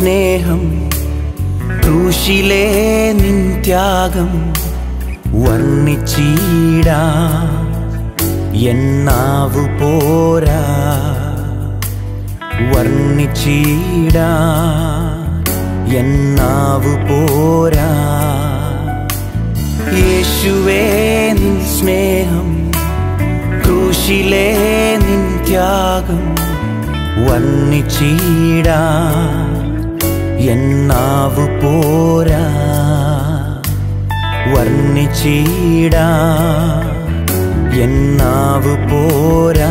സ്നേഹം ക്രൂശിലെ നിൻ ത്യാഗം വർണ്ണിച്ചീടാ എന്നാവു പോരാ വർണ്ണിച്ചീടാ എന്നാവു പോരാ യേശുവേ നിൻ സ്നേഹം ക്രൂശിലെ നിൻ ത്യാഗം വർണ്ണിച്ചീടാ എന്നാവു പോരാ വർണ്ണിച്ചീടാ എന്നാവു പോരാ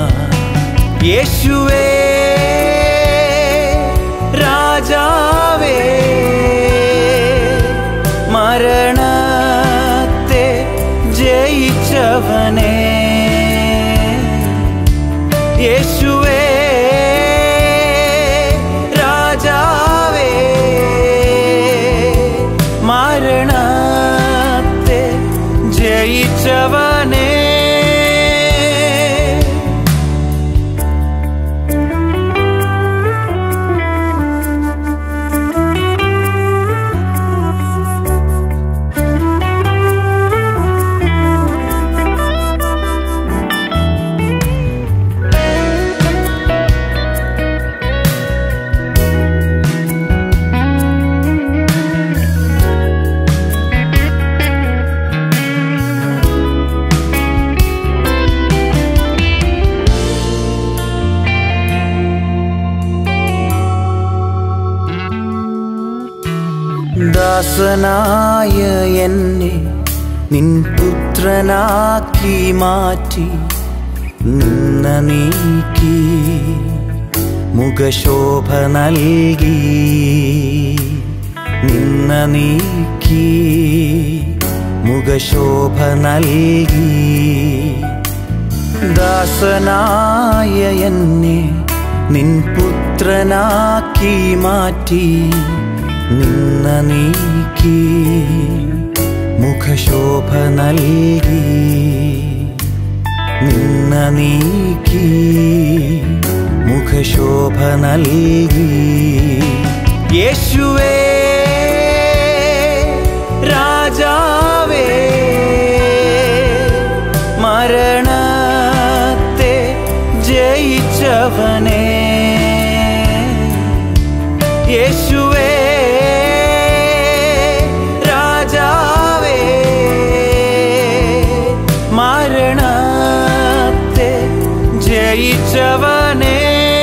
യേശുവേ രാജാവേ മരണത്തെ ജയിച്ചവനേ യേശുവേ രാജാവേ മരണത്തെ ജയിച്ചവനേ ദാസനായ എന്നെ നിൻ പുത്രനാക്കി മാറ്റി നിന്ന നീക്കി മുഖശോഭ നൽകി നിന്ന നീക്കി മുഖശോഭ നൽകി ദാസനായ എന്നെ നിൻ പുത്രനാക്കി മാറ്റി നിന്ന നീക്കി മുഖശോഭ നൽകി നിന്ന നീക്കി മുഖശോഭ നൽകി യേശുവേ രാജാവേ മരണത്തെ ജയിച്ചവനേ യേശുവേ രാജാവേ മരണത്തെ ജയിച്ചവനേ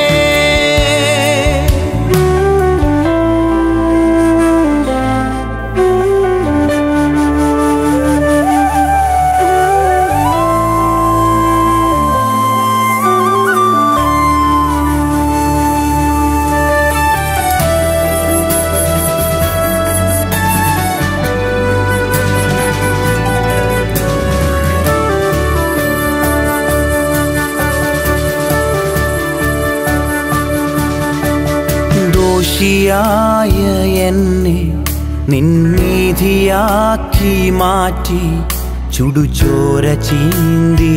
ദോഷിയായ എന്നെ നിന്നീതിയാക്കി മാറ്റി ചുടുചോര ചീന്തി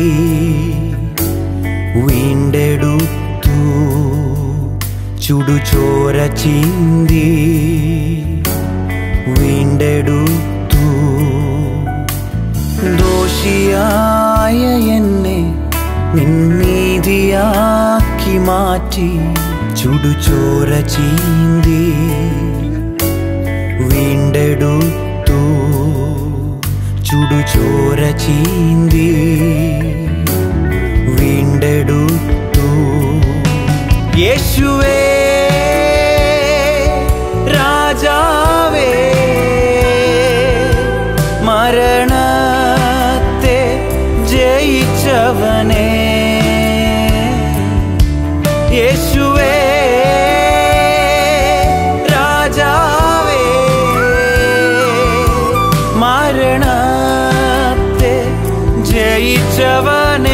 വീണ്ടെടുത്തു ചുടുചോര ചീന്തി വീണ്ടെടുത്തു ദോഷിയായ എന്നെ നിന്നീതിയാക്കി മാറ്റി ചുടുചോര ചീന്തി വീണ്ടെടുത്തു ചുടുചോര ചീന്തി വീണ്ടെടുത്തു യേശുവേ രാജാവേ മരണത്തെ ജയിച്ചവനേ യേശുവേ രാജാവേ മരണത്തെ ജയിച്ചവനേ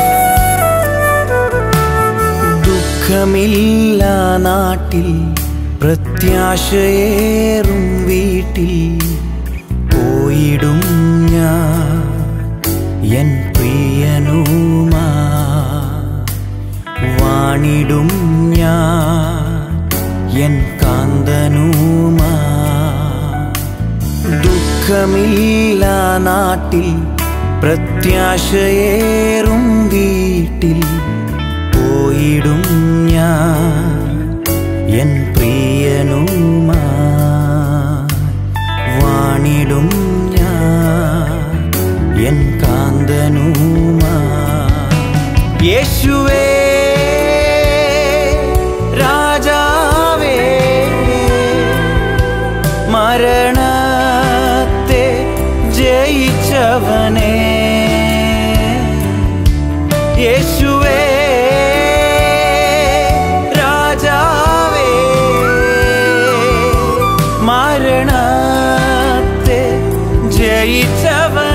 ദുഃഖമില്ല നാട്ടിൽ പ്രത്യാശയേറും വീട്ടിൽ പോയിടും ഞാൻ എൻ പ്രിയനുമാ വാണിടും ഞാൻ എൻ കാന്തനുമാ ദുഃഖമില്ല നാട്ടിൽ പ്രത്യാശയേറും വീട്ടിൽ പോയിടും ഞാൻ എൻ പ്രിയനുമാ വാണിടും ഞാൻ എൻ കാന്തനുമാ യേശുവേ രാജാവേ മരണത്തെ ജയിച്ചവനേ യേശുവേ രാജാവേ മരണത്തെ ജയിച്ചവൻ